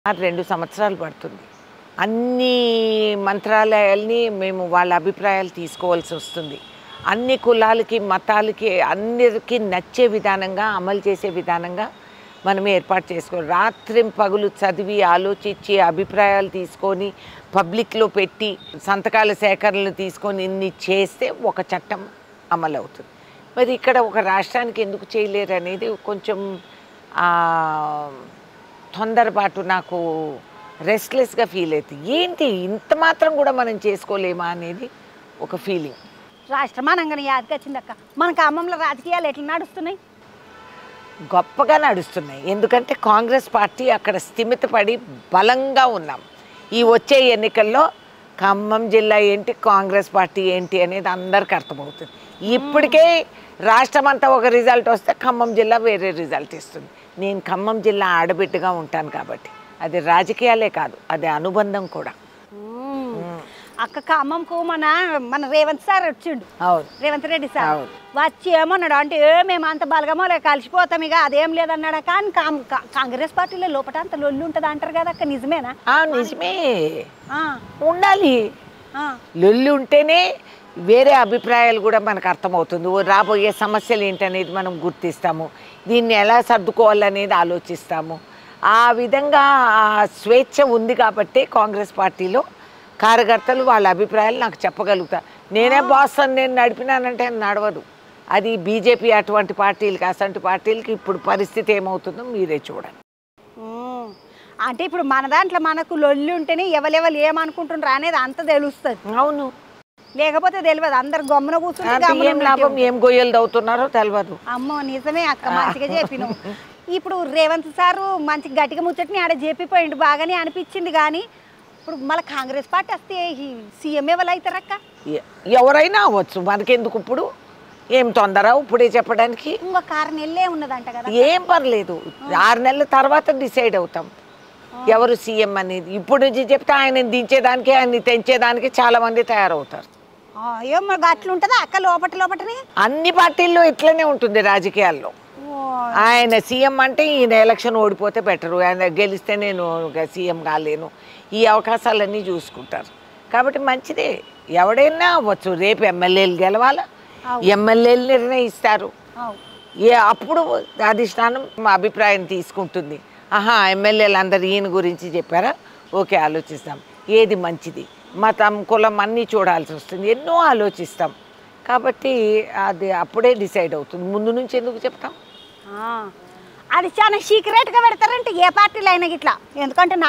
రెండు సంవత్సరాలు పడుతుంది అన్ని మంత్రాలయాల్ని మేము వాళ్ళ అభిప్రాయాలు తీసుకోవాల్సి వస్తుంది అన్ని కులాలకి మతాలకి అందరికీ నచ్చే విధానంగా అమలు చేసే విధానంగా మనం ఏర్పాటు చేసుకోవాలి రాత్రి పగులు చదివి ఆలోచించి అభిప్రాయాలు తీసుకొని పబ్లిక్లో పెట్టి సంతకాల సేకరణలు తీసుకొని ఇన్ని చేస్తే ఒక చట్టం అమలు అవుతుంది మరి ఇక్కడ ఒక రాష్ట్రానికి ఎందుకు చేయలేరు అనేది కొంచెం ఆ, తొందరపాటు నాకు రెస్ట్లెస్గా ఫీల్ అవుతుంది ఏంటి ఇంత మాత్రం కూడా మనం చేసుకోలేమా అనేది ఒక ఫీలింగ్ రాష్ట్రం అనంగానే యాదకొచ్చిందక్క మన ఖమ్మంలో రాజకీయాలు ఎట్లా నడుస్తున్నాయి గొప్పగా నడుస్తున్నాయి ఎందుకంటే కాంగ్రెస్ పార్టీ అక్కడ స్థిమితపడి బలంగా ఉన్నాం ఈ వచ్చే ఎన్నికల్లో ఖమ్మం జిల్లా ఏంటి కాంగ్రెస్ పార్టీ ఏంటి అనేది అందరికి అర్థమవుతుంది ఇప్పటికే రాష్ట్రం అంతా ఒక రిజల్ట్ వస్తే ఖమ్మం జిల్లా వేరే రిజల్ట్ ఇస్తుంది నేను ఖమ్మం జిల్లా ఆడబిడ్డగా ఉంటాను కాబట్టి అది రాజకీయాలే కాదు అది అనుబంధం కూడా అక్క ఖమ్మంకు మన మన రేవంత్ సార్ వచ్చిండు అవును రేవంత్ రెడ్డి సార్ అవును. వచ్చి ఏమన్నాడు అంటే ఏ మేము అంత బలగమో లే కలిసిపోతాం ఇక అదేం లేదన్నాడా కానీ కాం- కా- కాంగ్రెస్ పార్టీలో లోపల అంత లొల్లి ఉంటుంది అంటారు కదా అక్క నిజమేనా ఆ, నిజమే ఆ, ఉండాలి ఆ, లొల్లి ఉంటేనే వేరే అభిప్రాయాలు కూడా మనకు అర్థమవుతుంది ఓ రాబోయే సమస్యలు ఏంటనేది మనం గుర్తిస్తాము దీన్ని ఎలా సర్దుకోవాలనేది ఆలోచిస్తాము ఆ విధంగా ఆ స్వేచ్ఛ ఉంది కాబట్టి కాంగ్రెస్ పార్టీలో కార్యకర్తలు వాళ్ళ అభిప్రాయాలు నాకు చెప్పగలుగుతారు నేనే బాస్ అని నేను నడిపినానంటే అది నడవదు అది బీజేపీ అటువంటి పార్టీలకి అసంటి పార్టీలకి ఇప్పుడు పరిస్థితి ఏమవుతుందో మీరే చూడండి ఉమ్. అంటే ఇప్పుడు మన దాంట్లో మనకు లొల్లి ఉంటేనే ఎవరెవరు ఏమనుకుంటున్నారు అనేది అంత తెలుస్తుంది అవును లేకపోతే తెలియదు అందరు గమ్మున కూర్చుంటే అంటే గమ్మున ఏం ఉంటే లాభం ఏం గొయ్యలు దవుతున్నారో తెలియదు అమ్మో నిజమే అక్క మంచిగా చెప్పినావు ఇప్పుడు రేవంత్ సారు మంచి గట్టిగా ముచ్చటిని ఆడ చెప్పిపోయిండు బాగానే అనిపించింది కానీ ఇప్పుడు మళ్ళీ కాంగ్రెస్ పార్టీ వస్తే సీఎం ఎవరు అవుతారక్క ఎ- ఎవరైనా అవ్వచ్చు మనకెందుకు ఇప్పుడు ఏం తొందర ఇప్పుడే చెప్పడానికి ఇంకొక ఆరు నెలలే ఉన్నదంట కదా ఏం పర్లేదు ఆరు నెలల తర్వాత డిసైడ్ అవుతాం ఎవరు సీఎం అనేది ఇప్పుడు నుంచి చెప్తే ఆయన దించేదానికి ఆయన తెంచేదానికి చాలా మంది తయారవుతారు ఆ, ఏం మరి అట్లుంటుందా అక్క లోపట లోపటనే అన్ని పార్టీల్లో ఇట్లనే ఉంటుంది రాజకీయాల్లో ఓ, ఆయన సీఎం అంటే ఈయన ఎలక్షన్ ఓడిపోతే బెటరు ఆయన గెలిస్తే నేను ఇక సీఎం కాలేను ఈ అవకాశాలన్నీ చూసుకుంటారు కాబట్టి మంచిదే ఎవడైనా అవ్వచ్చు రేపు ఎమ్మెల్యేలు గెలవాలా ఎమ్మెల్యేలు నిర్ణయిస్తారు అవు. ఏ అప్పుడు అధిష్టానం మా అభిప్రాయం తీసుకుంటుంది ఆహా ఎమ్మెల్యేలు అందరు ఈయన గురించి చెప్పారా ఓకే ఆలోచిస్తాం ఏది మంచిది మతం కులం అన్నీ చూడాల్సి వస్తుంది ఎన్నో ఆలోచిస్తాం కాబట్టి అది అప్పుడే డిసైడ్ అవుతుంది ముందు నుంచి ఎందుకు చెప్తాం ఆ, అది చాలా సీక్రెట్గా పెడతారంటే ఏ పార్టీలో అయినా గిట్లా ఎందుకంటే